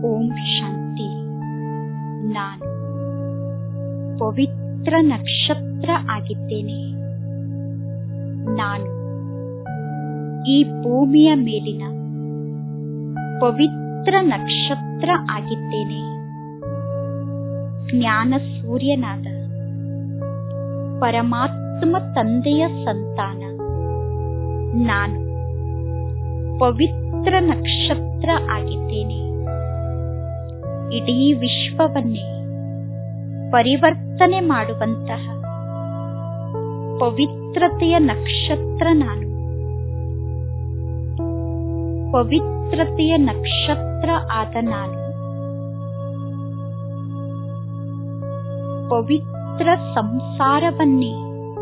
ಓಂ ಶಾಂತಿ ನಾನು ಪವಿತ್ರ ನಕ್ಷತ್ರ ಆಗಿದ್ದೇನೆ ನಾನು ಈ ಭೂಮಿಯ ಮೇಲಿನ ಪವಿತ್ರ ನಕ್ಷತ್ರ ಆಗಿದ್ದೇನೆ ಜ್ಞಾನ ಸೂರ್ಯನಾದ ಪರಮಾತ್ಮ ತಂದೆಯ ಸಂತಾನ ನಾನು ಪವಿತ್ರ ನಕ್ಷತ್ರ ಆಗಿದ್ದೇನೆ ಇಡೀ ವಿಶ್ವವನ್ನೇ ಪರಿವರ್ತನೆ ಮಾಡುವಂತಹ ಪವಿತ್ರತೆಯ ನಕ್ಷತ್ರ ನಾನು ಪವಿತ್ರತೆಯ ನಕ್ಷತ್ರ ಆದ ನಾನು ಪವಿತ್ರ ಸಂಸಾರವನ್ನೇ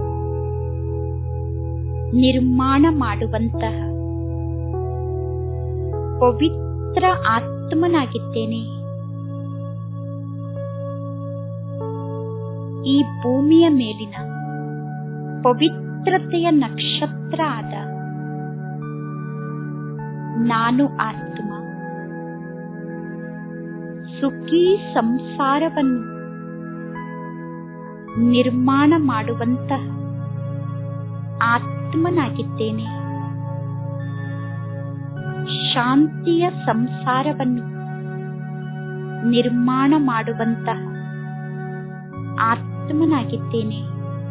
ನಿರ್ಮಾಣ ಮಾಡುವಂತಹ ಪವಿತ್ರ ಆತ್ಮನಾಗಿದ್ದೇನೆ ಈ ಭೂಮಿಯ ಮೇಲಿನ ಪವಿತ್ರತೆಯ ನಕ್ಷತ್ರ ಆದ ನಾನು ಆತ್ಮ ಸುಖಿ ಸಂಸಾರವನ್ನು ನಿರ್ಮಾಣ ಮಾಡುವಂತಹ ಆತ್ಮನಾಗಿದ್ದೇನೆ ಶಾಂತಿಯ ಸಂಸಾರವನ್ನು ನಿರ್ಮಾಣ ಮಾಡುವಂತಹ ಆತ್ಮನಾಗಿದ್ದೇನೆ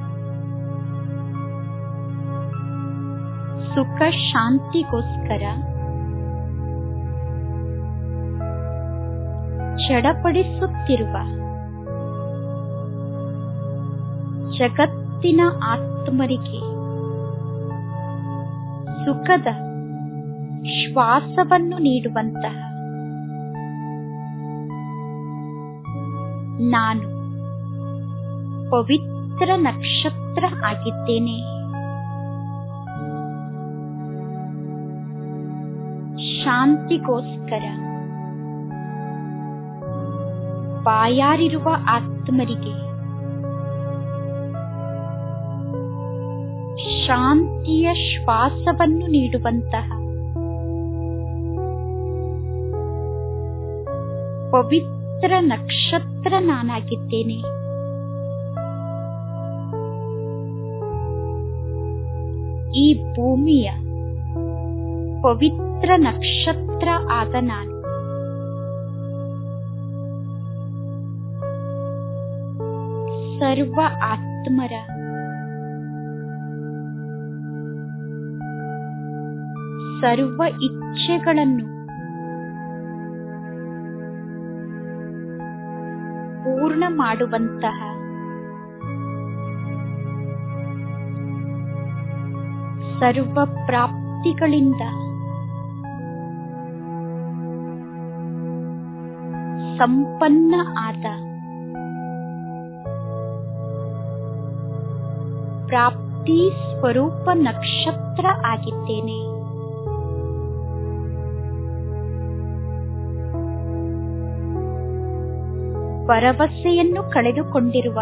ಸುಖ ಶಾಂತಿಗೋಸ್ಕರ ಚಡಪಡಿಸುತ್ತಿರುವ ಜಗತ್ತಿನ ಆತ್ಮರಿಗೆ ಸುಖದ ಶ್ವಾಸವನ್ನು ನೀಡುವಂತಹ ನಾನು ಪವಿತ್ರ ನಕ್ಷತ್ರ ಆಗಿದ್ದೇನೆ ಶಾಂತಿಗೋಸ್ಕರ ಬಾಯಾರಿರುವ ಆತ್ಮರಿಗೆ ಶಾಂತಿಯ ಶ್ವಾಸವನ್ನು ನೀಡುವಂತಹ ಪವಿತ್ರ ನಕ್ಷತ್ರ ನಾನಾಗಿದ್ದೇನೆ ಈ ಭೂಮಿಯ ಪವಿತ್ರ ನಕ್ಷತ್ರ ಆದ ನಾನು ಸರ್ವ ಆತ್ಮರ ಸರ್ವ ಇಚ್ಛೆಗಳನ್ನು ಪೂರ್ಣ ಮಾಡುವಂತಹ ಸರ್ವ ಪ್ರಾಪ್ತಿಗಳಿಂದ ಸಂಪನ್ನ ಆದ ಪ್ರಾಪ್ತಿ ಸ್ವರೂಪ ನಕ್ಷತ್ರ ಆಗಿದ್ದೇನೆ ಭರವಸೆಯನ್ನು ಕಳೆದುಕೊಂಡಿರುವ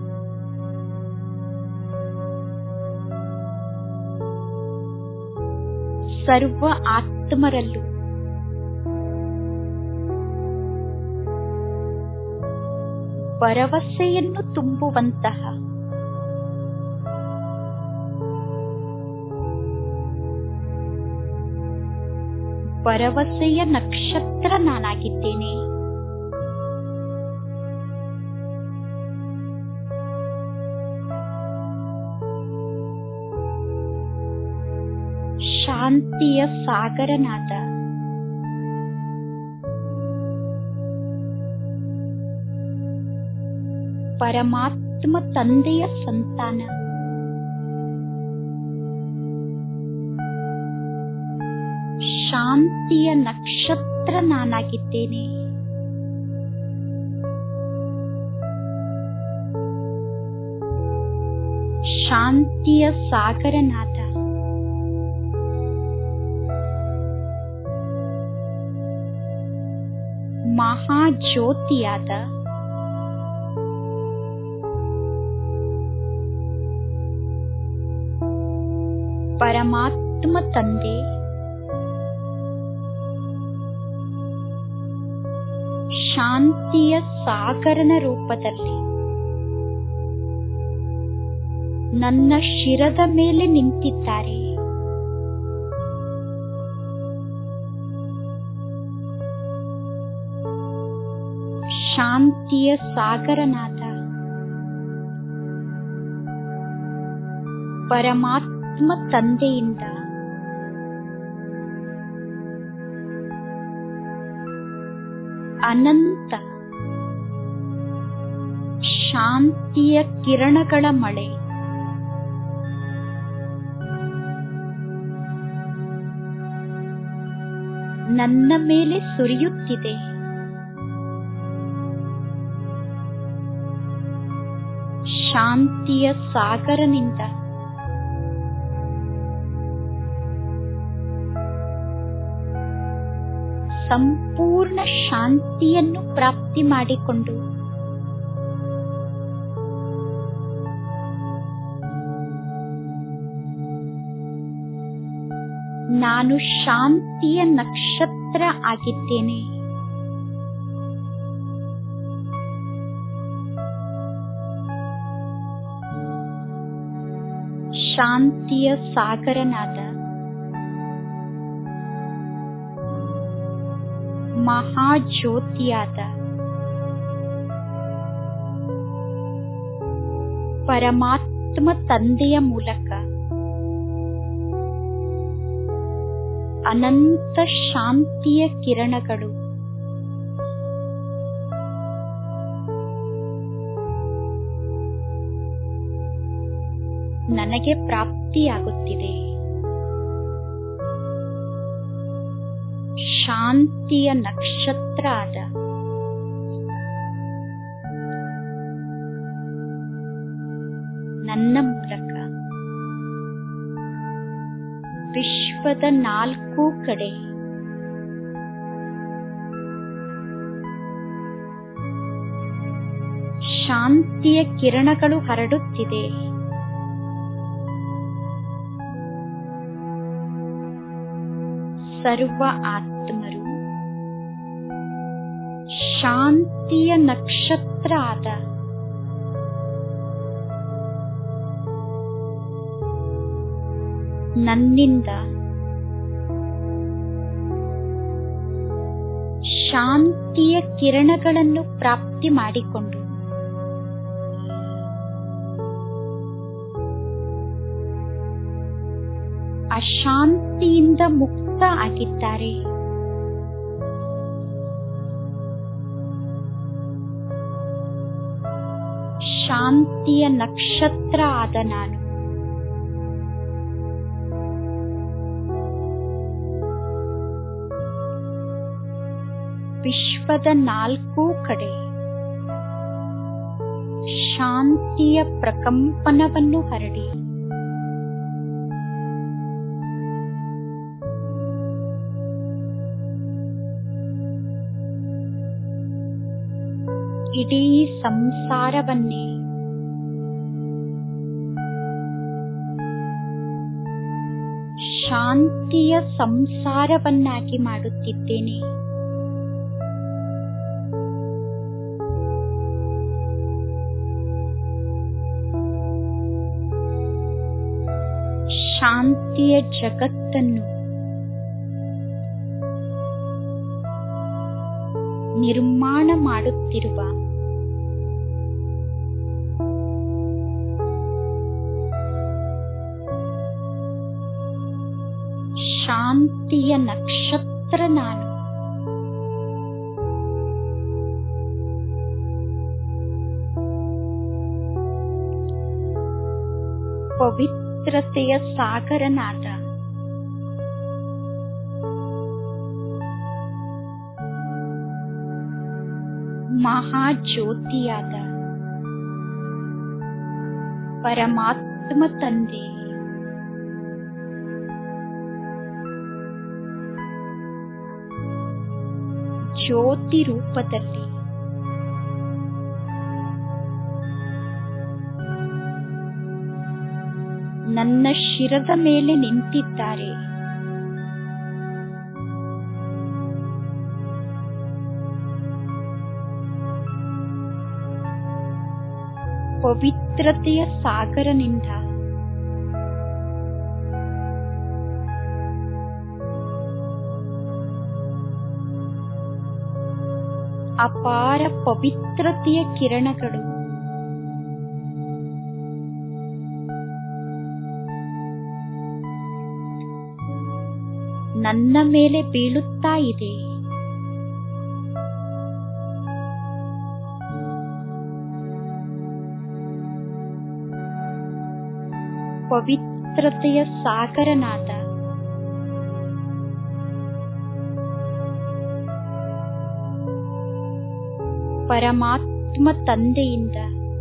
ಸರ್ವ ಆತ್ಮರಲ್ಲೂ ಭರವಸೆಯನ್ನು ತುಂಬುವಂತಹ ಭರವಸೆಯ ನಕ್ಷತ್ರ ನಾನಾಗಿದ್ದೇನೆ ಶಾಂತಿಯ ಸಾಗರನಾದ ಪರಮಾತ್ಮ ತಂದೆಯ ಸಂತಾನ ಶಾಂತಿಯ ನಕ್ಷತ್ರ ನಾನಾಗಿದ್ದೇನೆ ಶಾಂತಿಯ ಸಾಗರನಾದ ಮಹಾಜ್ಯೋತಿಯಾದ ಪರಮಾತ್ಮ ತಂದೆ ಶಾಂತಿಯ ಸಾಗರನ ರೂಪದಲ್ಲಿ ನನ್ನ ಶಿರದ ಮೇಲೆ ನಿಂತಿದ್ದಾರೆ ಶಾಂತಿಯ ಸಾಗರನಾದ ಪರಮಾತ್ಮ ತಂದೆಯಿಂದ ಅನಂತ ಶಾಂತಿಯ ಕಿರಣಗಳ ಮಳೆ ನನ್ನ ಮೇಲೆ ಸುರಿಯುತ್ತಿದೆ ಶಾಂತಿಯ ಸಾಗರನಿಂದ ಸಂಪೂರ್ಣ ಶಾಂತಿಯನ್ನು ಪ್ರಾಪ್ತಿ ಮಾಡಿಕೊಂಡು ನಾನು ಶಾಂತಿಯ ನಕ್ಷತ್ರ ಆಗಿದ್ದೇನೆ ಶಾಂತಿಯ ಸಾಗರನಾದ ಮಹಾಜ್ಯೋತಿಯಾದ ಪರಮಾತ್ಮ ತಂದೆಯ ಮೂಲಕ ಅನಂತ ಶಾಂತಿಯ ಕಿರಣಗಳು ನನಗೆ ಪ್ರಾಪ್ತಿಯಾಗುತ್ತಿದೆ ಶಾಂತಿಯ ನಕ್ಷತ್ರ ಆದ ನನ್ನ ಮೂಲಕ ವಿಶ್ವದ ನಾಲ್ಕು ಕಡೆ ಶಾಂತಿಯ ಕಿರಣಗಳು ಹರಡುತ್ತಿದೆ ಸರ್ವ ಆತ್ಮರು ಶಾಂತಿಯ ನಕ್ಷತ್ರ ಆದ ನನ್ನಿಂದ ಶಾಂತಿಯ ಕಿರಣಗಳನ್ನು ಪ್ರಾಪ್ತಿ ಮಾಡಿಕೊಂಡು ಅಶಾಂತಿಯಿಂದ ಮುಕ್ತ ಆಗಿದ್ದಾರೆ ಶಾಂತಿಯ ನಕ್ಷತ್ರ ಆದ ನಾನು ವಿಶ್ವದ ನಾಲ್ಕೂ ಕಡೆ ಶಾಂತಿಯ ಪ್ರಕಂಪನವನ್ನು ಹರಡಿ ಇಡೀ ಸಂಸಾರವನ್ನೇ ಶಾಂತಿಯ ಸಂಸಾರವನ್ನಾಗಿ ಮಾಡುತ್ತಿದ್ದೇನೆ ಶಾಂತಿಯ ಜಗತ್ತನ್ನು ನಿರ್ಮಾಣ ಮಾಡುತ್ತಿರುವ ಶಾಂತಿಯ ನಕ್ಷತ್ರ ನಾನು ಪವಿತ್ರತೆಯ ಸಾಗರನಾದ ಮಹಾಜ್ಯೋತಿಯಾದ ಪರಮಾತ್ಮ ತಂದೆ ಜ್ಯೋತಿ ರೂಪದಲ್ಲಿ ನನ್ನ ಶಿರದ ಮೇಲೆ ನಿಂತಿದ್ದಾರೆ ಪವಿತ್ರತೆಯ ಸಾಗರನಿಂದ ಅಪಾರ ಪವಿತ್ರತೆಯ ಕಿರಣಗಳು ನನ್ನ ಮೇಲೆ ಬೀಳುತ್ತಾ ಇದೆ ಪವಿತ್ರತೆಯ ಸಾಗರನಾದ ಪರಮಾತ್ಮ ತಂದೆಯಿಂದ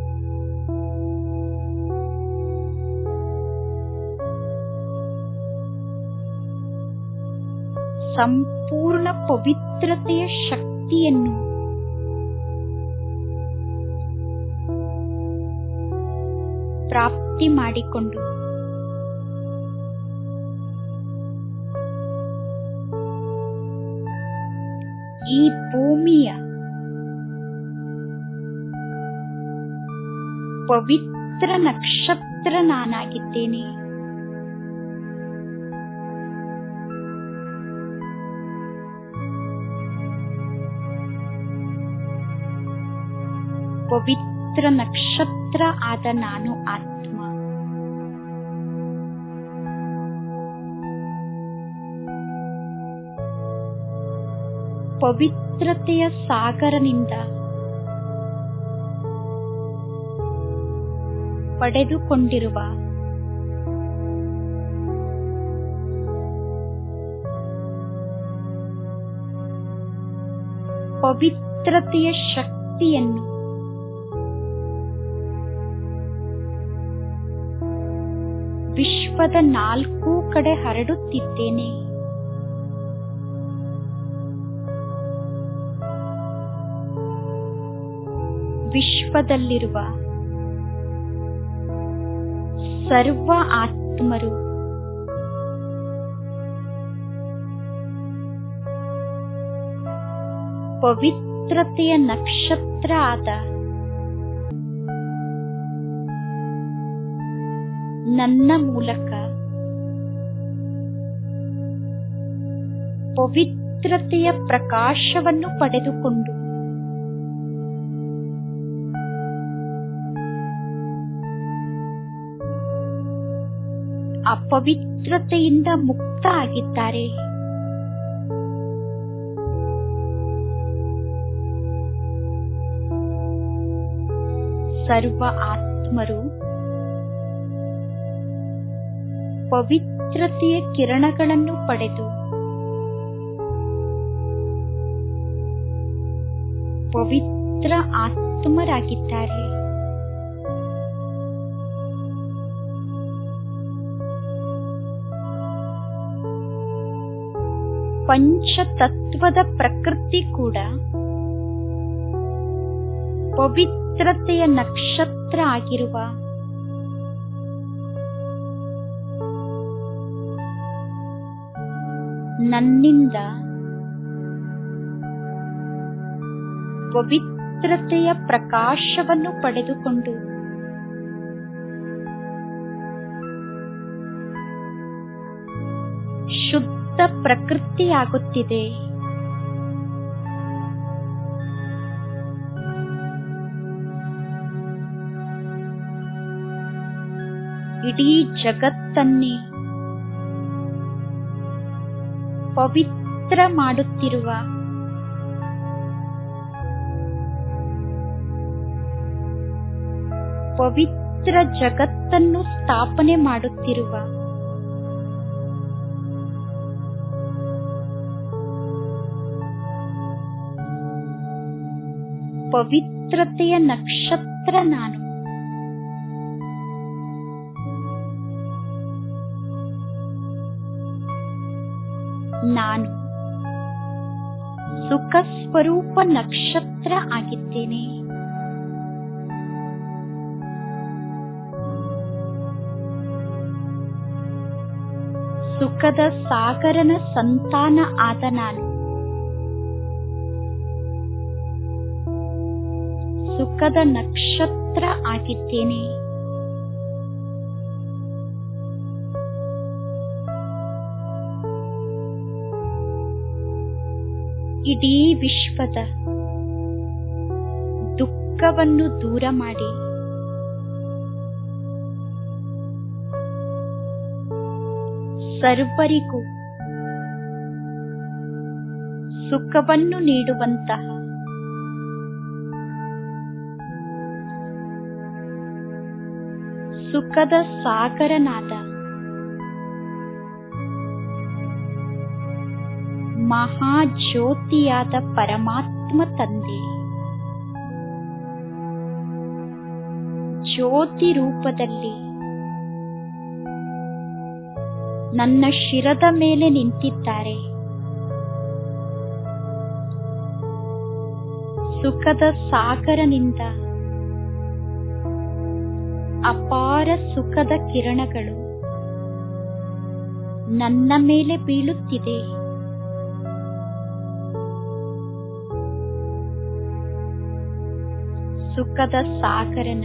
ಸಂಪೂರ್ಣ ಪವಿತ್ರತೆಯ ಶಕ್ತಿಯನ್ನು ಪ್ರಾಪ್ತಿ ಮಾಡಿಕೊಂಡು ಈ ಭೂಮಿಯ ಪವಿತ್ರ ನಕ್ಷತ್ರ ನಾನಾಗಿದ್ದೇನೆ ಪವಿತ್ರ ನಕ್ಷತ್ರ ಆದ ನಾನು ಆತ್ಮ ಪವಿತ್ರತೆಯ ಸಾಗರನಿಂದ ಪಡೆದುಕೊಂಡಿರುವ ಪವಿತ್ರತೆಯ ಶಕ್ತಿಯನ್ನು ವಿಶ್ವದ ನಾಲ್ಕೂ ಕಡೆ ಹರಡುತ್ತಿದ್ದೇನೆ ವಿಶ್ವದಲ್ಲಿರುವ ಸರ್ವ ಆತ್ಮರು ಪವಿತ್ರತೆಯ ನಕ್ಷತ್ರ ಆದ ನನ್ನ ಮೂಲಕ ಪವಿತ್ರತೆಯ ಪ್ರಕಾಶವನ್ನು ಪಡೆದುಕೊಂಡು ಅಪವಿತ್ರತೆಯಿಂದ ಮುಕ್ತ ಆಗಿದ್ದಾರೆ ಸರ್ವ ಆತ್ಮರು ಪವಿತ್ರತೆಯ ಕಿರಣಗಳನ್ನು ಪಡೆದು ಪವಿತ್ರ ಆತ್ಮರಾಗಿದ್ದಾರೆ ಪಂಚತತ್ವದ ಪ್ರಕೃತಿ ಕೂಡ ಪವಿತ್ರತೆಯ ನಕ್ಷತ್ರ ಆಗಿರುವ ನನ್ನಿಂದ ಪವಿತ್ರತೆಯ ಪ್ರಕಾಶವನ್ನು ಪಡೆದುಕೊಂಡು ಶುದ್ಧ ಪ್ರಕೃತಿಯಾಗುತ್ತಿದೆ ಇಡೀ ಜಗತ್ತನ್ನೇ ಪವಿತ್ರ ಮಾಡುತ್ತಿರುವ ಪವಿತ್ರ ಜಗತ್ತನ್ನು ಸ್ಥಾಪನೆ ಮಾಡುತ್ತಿರುವ ಪವಿತ್ರತೆಯ ನಕ್ಷತ್ರ ನಾನು ನಾನು ಸುಖ ಸ್ವರೂಪ ನಕ್ಷತ್ರ ಆಗಿದ್ದೇನೆ ಸುಖದ ಸಾಗರನ ಸಂತಾನ ಆದ ನಾನು ಸುಖದ ನಕ್ಷತ್ರ ಆಗಿದ್ದೇನೆ ಇಡೀ ವಿಶ್ವದ ದುಃಖವನ್ನು ದೂರ ಮಾಡಿ ಸರ್ವರಿಗೂ ಸುಖವನ್ನು ನೀಡುವಂತಹ ಸುಖದ ಸಾಗರನಾದ ಮಹಾಜ್ಯೋತಿಯಾದ ಪರಮಾತ್ಮ ತಂದೆ ಜ್ಯೋತಿ ರೂಪದಲ್ಲಿ ನನ್ನ ಶಿರದ ಮೇಲೆ ನಿಂತಿದ್ದಾರೆ ಸುಖದ ಸಾಗರನಿಂದ ಅಪಾರ ಸುಖದ ಕಿರಣಗಳು ನನ್ನ ಮೇಲೆ ಬೀಳುತ್ತಿದೆ ಸುಖದ ಸಾಗರನ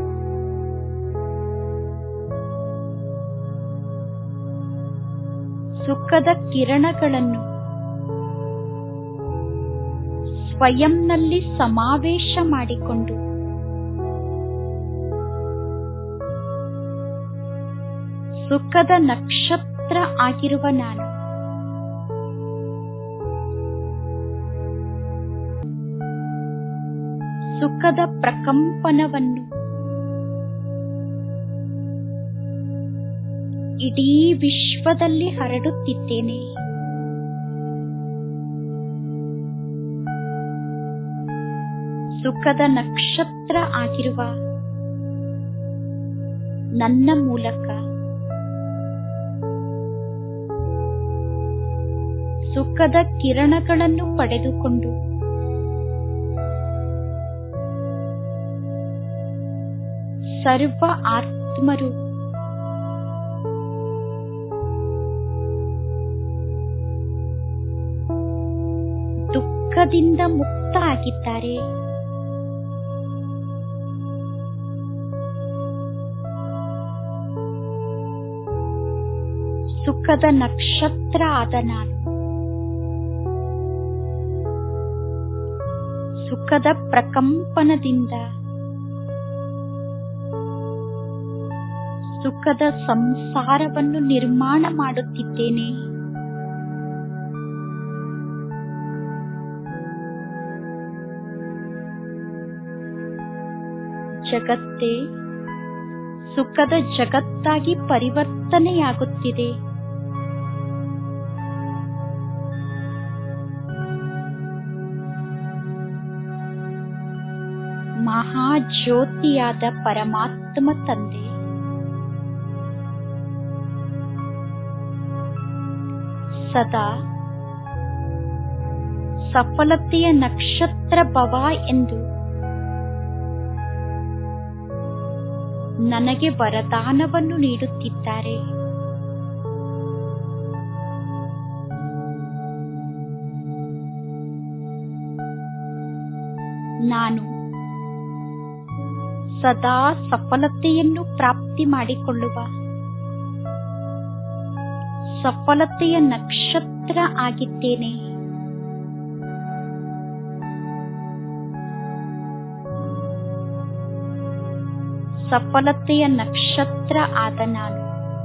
ಸುಖದ ಕಿರಣಗಳನ್ನು ಸ್ವಯಂನಲ್ಲಿ ಸಮಾವೇಶ ಮಾಡಿಕೊಂಡು ಸುಖದ ನಕ್ಷತ್ರ ಆಗಿರುವ ನಾನು ಸುಖದ ಪ್ರಕಂಪನವನ್ನು ಇಡೀ ವಿಶ್ವದಲ್ಲಿ ಹರಡುತ್ತಿದ್ದೇನೆ ಸುಖದ ನಕ್ಷತ್ರ ಆಗಿರುವ ನನ್ನ ಮೂಲಕ ಸುಖದ ಕಿರಣಗಳನ್ನು ಪಡೆದುಕೊಂಡು ಸರ್ವ ಆತ್ಮರು ದುಃಖದಿಂದ ಮುಕ್ತ ಆಗಿದ್ದಾರೆ ಸುಖದ ನಕ್ಷತ್ರ ಆದ ನಾನು ಸುಖದ ಪ್ರಕಂಪನದಿಂದ ಸುಖದ ಸಂಸಾರವನ್ನು ನಿರ್ಮಾಣ ಮಾಡುತ್ತಿದ್ದೇನೆ ಜಗತ್ತೇ ಸುಖದ ಜಗತ್ತಾಗಿ ಪರಿವರ್ತನೆಯಾಗುತ್ತಿದೆ ಮಹಾಜ್ಯೋತಿಯಾದ ಪರಮಾತ್ಮ ತಂದೆ ಸದಾ ಸಫಲತೆಯ ನಕ್ಷತ್ರ ಭವ ಎಂದು ನನಗೆ ವರದಾನವನ್ನು ನೀಡುತ್ತಿದ್ದಾರೆ ನಾನು ಸದಾ ಸಫಲತೆಯನ್ನು ಪ್ರಾಪ್ತಿ ಮಾಡಿಕೊಳ್ಳುವ ಸಫಲತೆಯ ನಕ್ಷತ್ರ ಆಗಿದ್ದೇನೆ ಸಫಲತೆಯ ನಕ್ಷತ್ರ ಆದ ನಾನು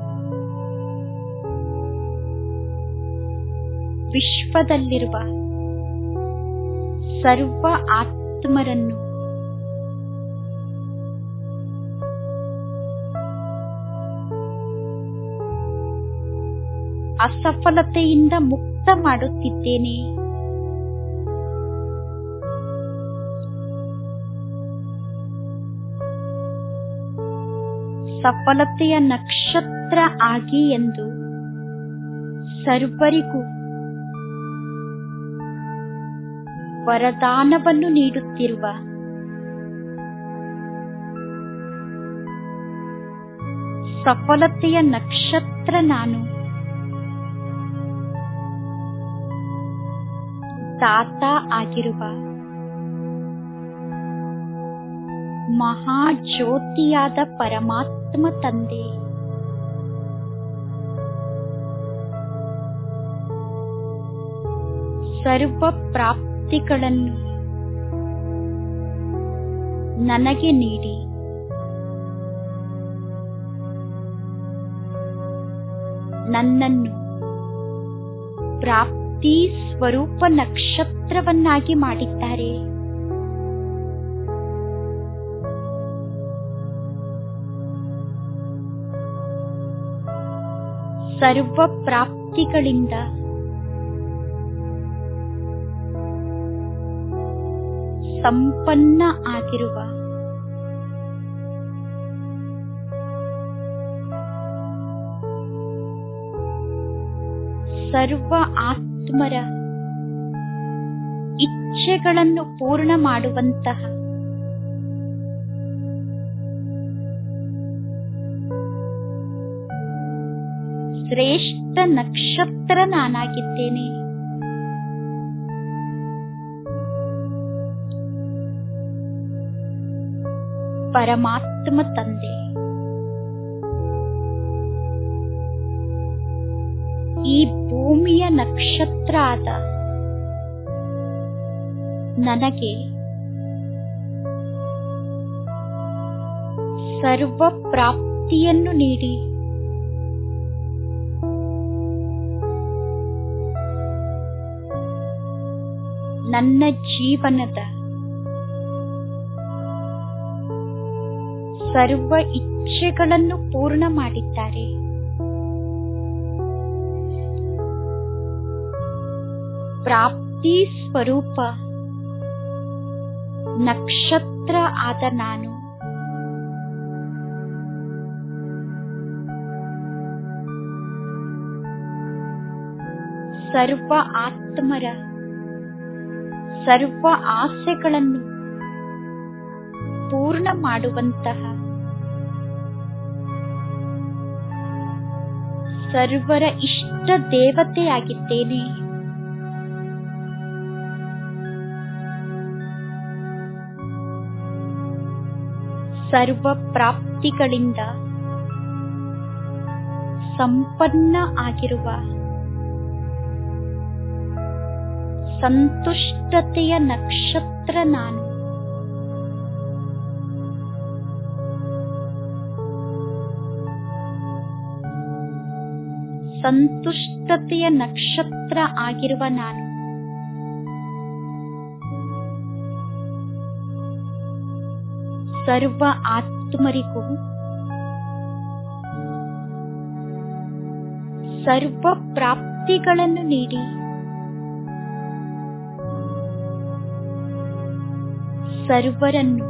ವಿಶ್ವದಲ್ಲಿರುವ ಸರ್ವ ಆತ್ಮರನ್ನು ಅಸಫಲತೆಯಿಂದ ಮುಕ್ತ ಮಾಡುತ್ತಿದ್ದೇನೆ ಸಫಲತೆಯ ನಕ್ಷತ್ರ ಆಗಿ ಎಂದು ಸರ್ವರಿಗೂ ವರದಾನವನ್ನು ನೀಡುತ್ತಿರುವ ಸಫಲತೆಯ ನಕ್ಷತ್ರ ನಾನು ದಾತ ಆಗಿರುವ ಮಹಾಜ್ಯೋತಿಯಾದ ಪರಮಾತ್ಮ ತಂದೆ ಸರ್ವ ಪ್ರಾಪ್ತಿಗಳನ್ನು ನನಗೆ ನೀಡಿ ನನ್ನನ್ನು ಪ್ರಾಪ್ತಿ ಸ್ವರೂಪ ನಕ್ಷತ್ರವನ್ನಾಗಿ ಮಾಡಿದ್ದಾರೆ ಸರ್ವ ಪ್ರಾಪ್ತಿಗಳಿಂದ ಸಂಪನ್ನ ಆಗಿರುವ ಸರ್ವ ಆತ್ಮರ ಇಚ್ಛೆಗಳನ್ನು ಪೂರ್ಣ ಮಾಡುವಂತಹ ಶ್ರೇಷ್ಠ ನಕ್ಷತ್ರ ನಾನಾಗಿದ್ದೇನೆ ಪರಮಾತ್ಮ ತಂದೆ ಈ ಭೂಮಿಯ ನಕ್ಷತ್ರ ಆದ ನನಗೆ ಸರ್ವ ಪ್ರಾಪ್ತಿಯನ್ನು ನೀಡಿ ನನ್ನ ಜೀವನದ ಸರ್ವ ಇಚ್ಛೆಗಳನ್ನು ಪೂರ್ಣ ಮಾಡಿದ್ದಾರೆ ಪ್ರಾಪ್ತಿ ಸ್ವರೂಪ ನಕ್ಷತ್ರ ಆದ ನಾನು ಸರ್ವ ಆತ್ಮರ ಸರ್ವ ಆಸೆಗಳನ್ನು ಪೂರ್ಣ ಮಾಡುವಂತಹ ಸರ್ವರ ಇಷ್ಟ ದೇವತೆಯಾಗಿದ್ದೇನೆ ಸರ್ವ ಪ್ರಾಪ್ತಿಗಳಿಂದ ಸಂಪನ್ನ ಆಗಿರುವ ಸಂತುಷ್ಟತೆಯ ನಕ್ಷತ್ರ ನಾನು ಸಂತುಷ್ಟತೆಯ ನಕ್ಷತ್ರ ಆಗಿರುವ ನಾನು ಸರ್ವ ಆತ್ಮರಿಗೂ ಸರ್ವ ಪ್ರಾಪ್ತಿಗಳನ್ನು ನೀಡಿ ಸರ್ವರನ್ನು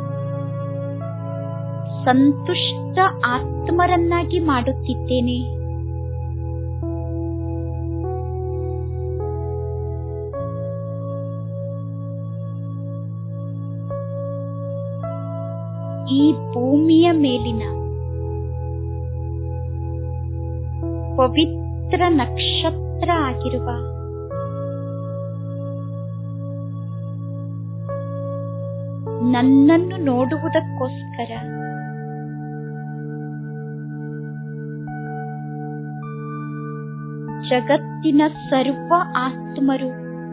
ಸಂತುಷ್ಟ ಆತ್ಮರನ್ನಾಗಿ ಮಾಡುತ್ತಿದ್ದೇನೆ ಈ ಭೂಮಿಯ ಮೇಲಿನ ಪವಿತ್ರ ನಕ್ಷತ್ರ ಆಗಿರುವ ನನ್ನನ್ನು ನೋಡುವುದಕ್ಕೋಸ್ಕರ ಜಗತ್ತಿನ ಸರ್ವ ಆತ್ಮರು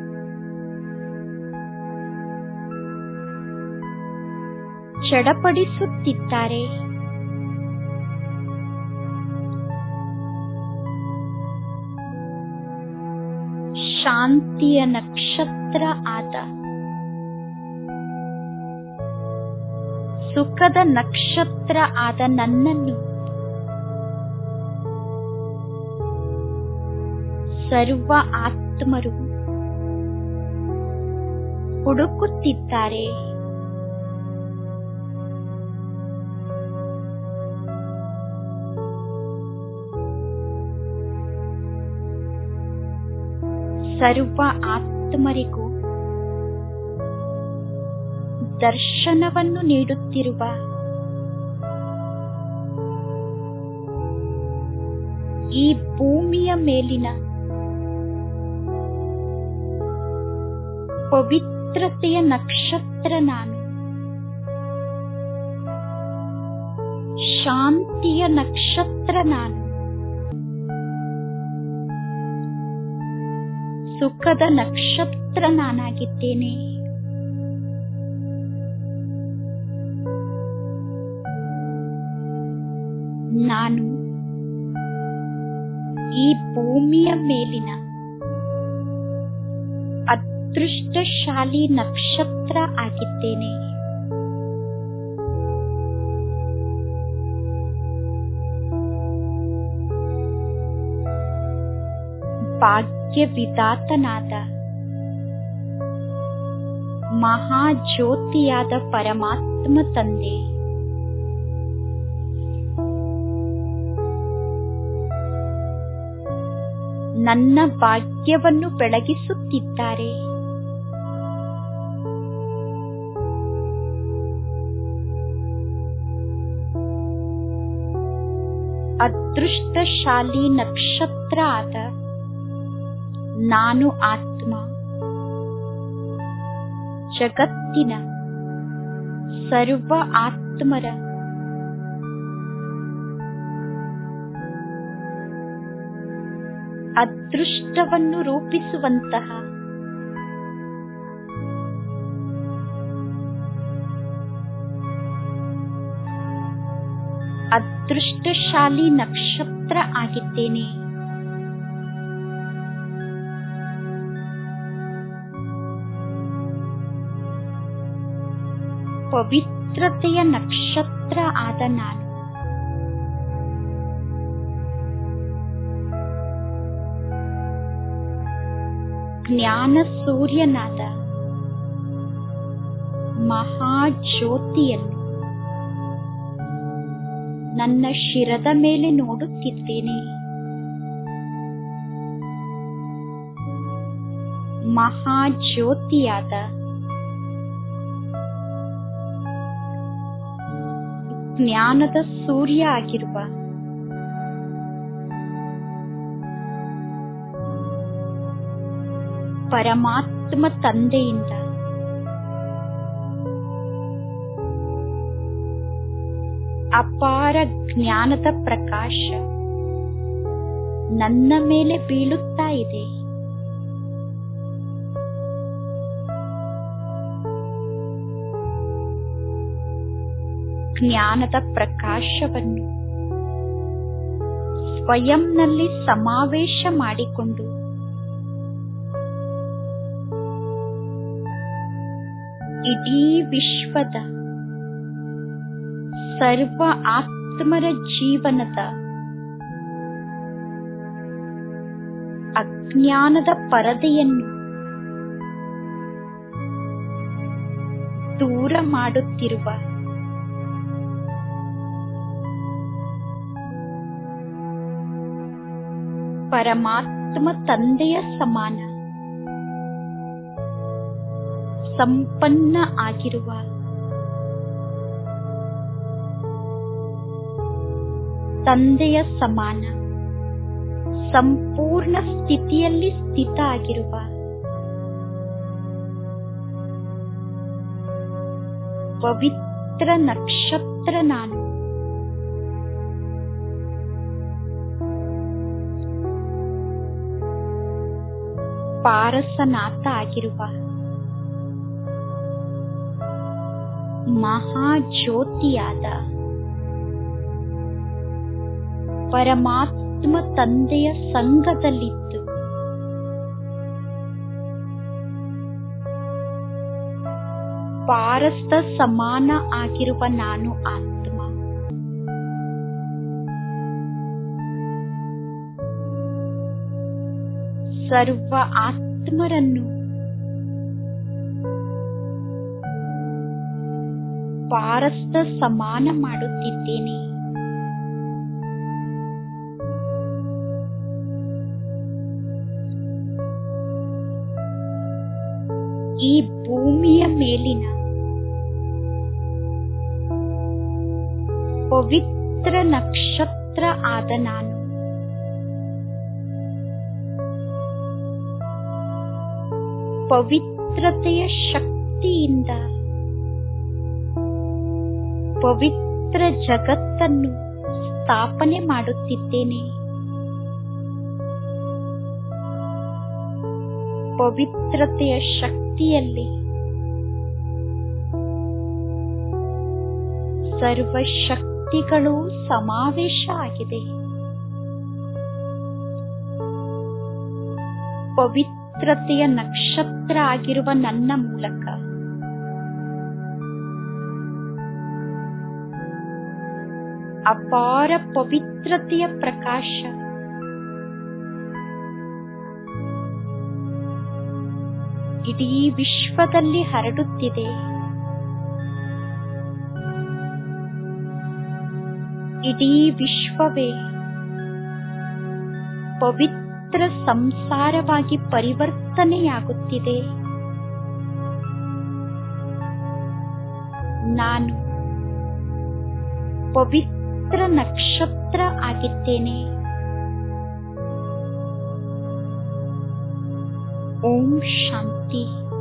ಚಡಪಡಿಸುತ್ತಿದ್ದಾರೆ ಶಾಂತಿಯ ನಕ್ಷತ್ರ ಆದ ಸುಖದ ನಕ್ಷತ್ರ ಆದ ನನ್ನನ್ನು ಸರ್ವ ಆತ್ಮರು ಹುಡುಕುತ್ತಿದ್ದಾರೆ ಸರ್ವ ಆತ್ಮರಿಗೂ ದರ್ಶನವನ್ನು ನೀಡುತ್ತಿರುವ ಈ ಭೂಮಿಯ ಮೇಲಿನ ಪವಿತ್ರತೆಯ ನಕ್ಷತ್ರ ನಾನು ಶಾಂತಿಯ ನಕ್ಷತ್ರ ನಾನು ಸುಖದ ನಕ್ಷತ್ರ ನಾನಾಗಿದ್ದೇನೆ ನಾನು ಈ ಭೂಮಿಯ ಮೇಲಿನ ಅದೃಷ್ಟಶಾಲಿ ನಕ್ಷತ್ರ ಆಗಿದ್ದೇನೆ ಭಾಗ್ಯ ವಿಧಾತನಾದ ಮಹಾಜ್ಯೋತಿಯಾದ ಪರಮಾತ್ಮ ತಂದೆ ನನ್ನ ಭಾಗ್ಯವನ್ನು ಬೆಳಗಿಸುತ್ತಿದ್ದಾರೆ ಅದೃಷ್ಟಶಾಲಿ ನಕ್ಷತ್ರ ಆದ ನಾನು ಆತ್ಮ ಜಗತ್ತಿನ ಸರ್ವ ಆತ್ಮರ ಅದೃಷ್ಟವನ್ನು ರೂಪಿಸುವಂತಹ ಅದೃಷ್ಟಶಾಲಿ ನಕ್ಷತ್ರ ಆಗಿದ್ದೇನೆ ಪವಿತ್ರತೆಯ ನಕ್ಷತ್ರ ಆದ ನಾನು ಜ್ಞಾನ ಸೂರ್ಯನಾದ ಮಹಾಜ್ಯೋತಿಯನ್ನು ನನ್ನ ಶಿರದ ಮೇಲೆ ನೋಡುತ್ತಿದ್ದೇನೆ ಮಹಾಜ್ಯೋತಿಯಾದ ಜ್ಞಾನದ ಸೂರ್ಯ ಆಗಿರುವ ಪರಮಾತ್ಮ ತಂದೆಯಿಂದ ಅಪಾರ ಜ್ಞಾನದ ಪ್ರಕಾಶ ನನ್ನ ಮೇಲೆ ಬೀಳುತ್ತಾ ಇದೆ ಜ್ಞಾನದ ಪ್ರಕಾಶವನ್ನು ಸ್ವಯಂನಲ್ಲಿ ಸಮಾವೇಶ ಮಾಡಿಕೊಂಡು ಇಡೀ ವಿಶ್ವದ ಸರ್ವ ಆತ್ಮರ ಜೀವನದ ಅಜ್ಞಾನದ ಪರದೆಯನ್ನು ದೂರ ಮಾಡುತ್ತಿರುವ ಪರಮಾತ್ಮ ತಂದೆಯ ಸಮಾನ ಸಂಪನ್ನ ಆಗಿರುವ ತಂದೆಯ ಸಮಾನ ಸಂಪೂರ್ಣ ಸ್ಥಿತಿಯಲ್ಲಿ ಸ್ಥಿತ ಆಗಿರುವ ಪವಿತ್ರ ನಕ್ಷತ್ರ ನಾನು ಪಾರಸನಾಥ ಆಗಿರುವ ಮಹಾಜ್ಯೋತಿಯಾದ ಪರಮಾತ್ಮ ತಂದೆಯ ಸಂಘದಲ್ಲಿದ್ದು ಪಾರಸ್ತ ಸಮಾನ ಆಗಿರುವ ನಾನು ಆತ್ಮ ಸರ್ವ ಆತ್ಮರನ್ನು ಪಾರಸ್ತ ಸಮಾನ ಮಾಡುತ್ತಿದ್ದೇನೆ ಈ ಭೂಮಿಯ ಮೇಲಿನ ಪವಿತ್ರ ನಕ್ಷತ್ರ ಆದ ನಾನು ಪವಿತ್ರತೆಯ ಶಕ್ತಿಯಿಂದ ಪವಿತ್ರ ಪವಿತ್ರ ಜಗತ್ತನ್ನು ಸ್ಥಾಪನೆ ಮಾಡುತ್ತಿದ್ದೇನೆ ಪವಿತ್ರತೆಯ ಶಕ್ತಿಯಲ್ಲಿ ಸರ್ವ ಶಕ್ತಿಗಳು ಸಮಾವೇಶ ಆಗಿದೆ ಪವಿತ್ರತೆಯ ನಕ್ಷತ್ರ ಆಗಿರುವ ನನ್ನ ಮೂಲಕ ಅಪಾರ ಪವಿತ್ರತೆಯ ಪ್ರಕಾಶ ಇಡೀ ವಿಶ್ವದಲ್ಲಿ ಹರಡುತ್ತಿದೆ ಇಡೀ ವಿಶ್ವವೇ ಪವಿತ್ರ ಸಂಸಾರವಾಗಿ ಪರಿವರ್ತನೆಯಾಗುತ್ತಿದೆ ನಾನು ಪವಿತ್ರ ನಕ್ಷತ್ರ ಆಗಿದ್ದೇನೆ ಓಂ ಶಾಂತಿ